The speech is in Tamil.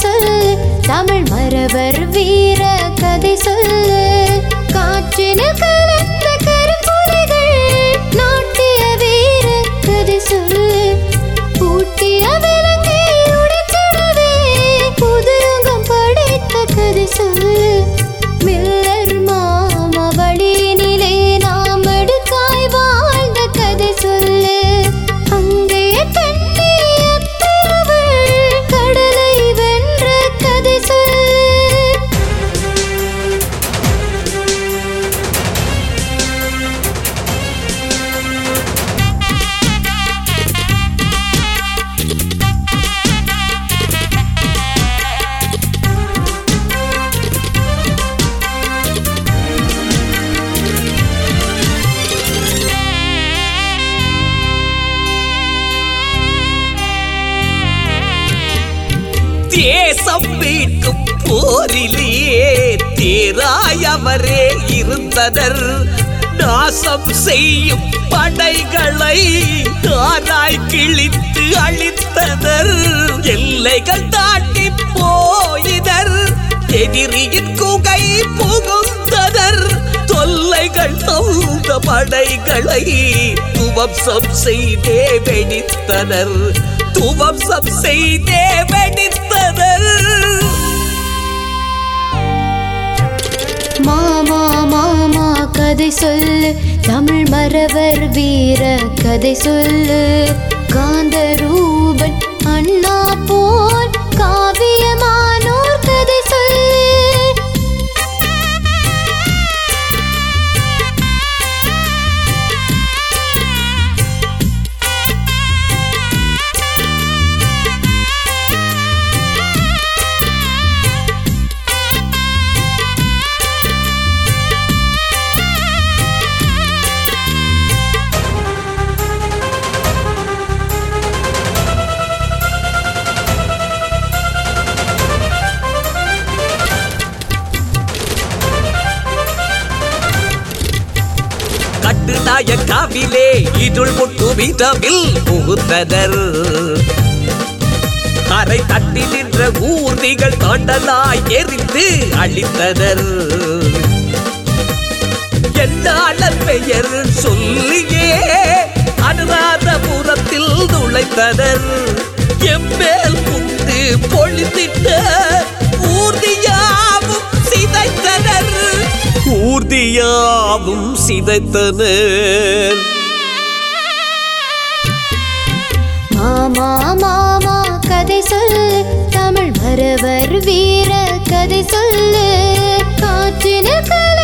சொல்லு தமிழ் மரவர் வீர கதை சொல்லு காற்றினில் கலந்த கரும்புரைகள் நாட்டிய வீர கதை சொல்லு பூட்டிய விலங்கை உடைத்திடவே புதுரங்கம் படைத்த கதை சொல்லு மில்லர் மாமா வழியினிலே நாம் அடுக்காய் வாழ்ந்த கதை சொல்லு அங்கே கண்ணிய பிறவள் கடலை வென்ற கதை சொல்லு தேசம் மீட்கும் போரிலேயே தேராய் அவரே இருந்தனர் நாசம் செய்யும் படைகளை தாராய் கிழித்து அழித்தனர் எல்லைகள் தாண்டி போயினர் எதிரியின் குகை புகுந்தனர் தொல்லைகள் தந்த படைகளை துவம்சம் செய்தே வெடித்தனர் துவம்சம் செய்தே வெடித்தனர் மாமா மாமா கதை சொல்லு தமிழ் மரவர் வீர கதை சொல்லு காந்தரூபன் அண்ணா போல் காவியமானோர் கதை சொல்லு கட்டுநாய காவிலே இருள் முட்டு விதவில் புகுந்தனர் அரை தட்டி நின்ற ஊர்திகள் தாண்டலாய் எரிந்து அழித்தனர் என்னாளர் பெயர் சொல்லியே அனுராதபுரத்தில் நுழைத்தனர் எம்மேல் முட்டு பொழித்திட்ட ஊர்தியாவும் சிதைத்தனர் ஊர்தியாவும் சிதைத்தனர் மாமா மாமா கதை சொல்லு தமிழ் மரவர் வீர கதை சொல்லு காற்றினில் கல